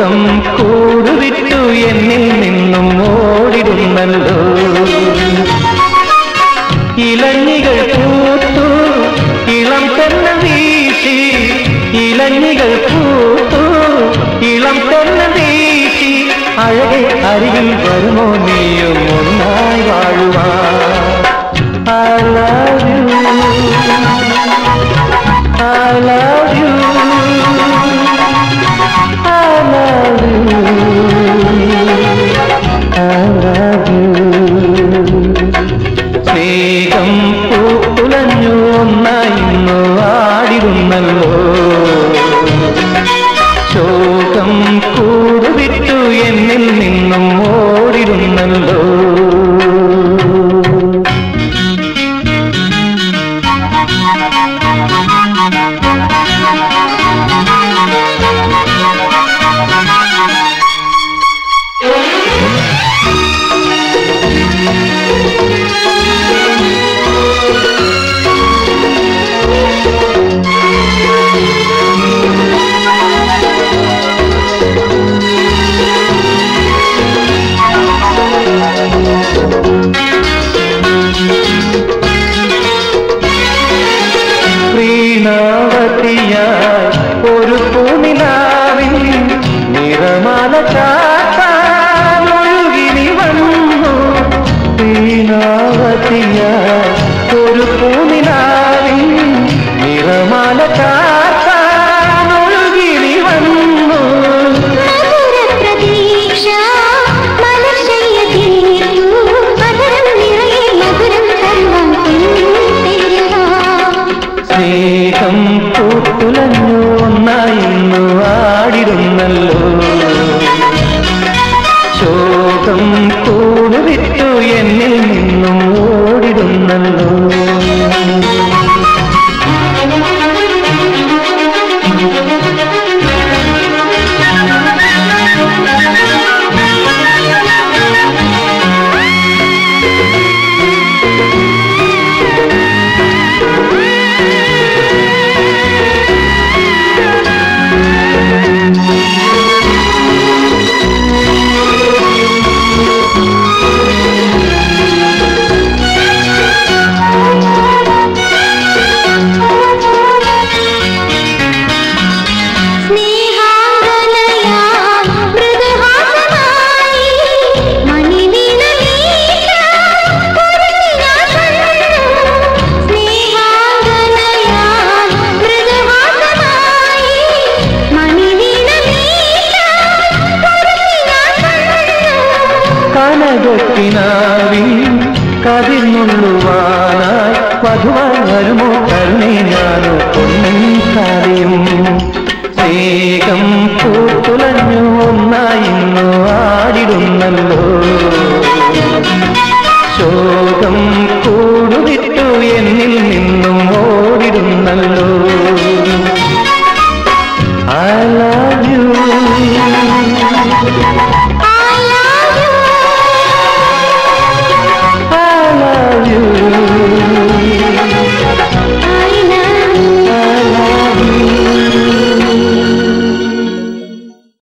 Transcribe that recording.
ശോകം കൂടുവിട്ടു എന്നിൽ നിന്നും ഓടിടുന്നല്ലോ ഇലഞ്ഞികൾ പൂത്തു ഇളം തെന്ന വീശി ഇലഞ്ഞികൾ പൂത്തു ഇളം തെന്ന വീശി അഴകെ അരികിൽ വരുമോ നീയും ഒന്നായി വാഴുവാ I love you I love you I love you I love you സ്നേഹം പൂത്തുലഞ്ഞു ഒന്നായിന്നു ആടിരുന്നല്ലോ ശോകം കൂടുവിട്ടു എന്നിൽ നിന്നും ഓടിരുന്നല്ലോ പ്രീണാവതിയായി ഒരു പൂനിലാവിൻ നിറമാല ചാത്താൻ ഒഴുകി നീ വന്നു പ്രീണാവതിയായി ഒരു പൂനിലാവിൻ നിറമാല ചാത്താൻ ഒഴുകി നീ വന്നു മധുരപ്രതീക്ഷ മലർശയ്യ തീർത്തു മധുരം നിറയെ മധുരം തരുവാൻ പെൺതേരുവാ സ്നേഹം പൂത്തുലഞ്ഞു ഒന്നായിന്നു ആടിരുന്നല്ലോ ശോകം കൂടുവിട്ടു എന്നിൽ നിന്നും ഓടിടുന്നല്ലോ സ്നേഹാംഗനയാ മൃദുഹാസമായി മണിവീണമീട്ട പൊരുതിനാ കണ്ണു സ്നേഹാംഗനയാ മൃദുഹാസമായി മണിവീണമീട്ട പൊരുതിനാ കണ്ണു കനകത്തിനാവിൻ കതിർന്നുള്ളുവാനായി വധുവായി വരുമോ കരുണേ ഞാനോ പൊന്നും കാര്യം സ്നേഹം പൂത്തുലഞ്ഞു ഒന്നായിന്നു ആടിടുന്നല്ലോ ശോകം കൂടുവിട്ടു എന്നിൽ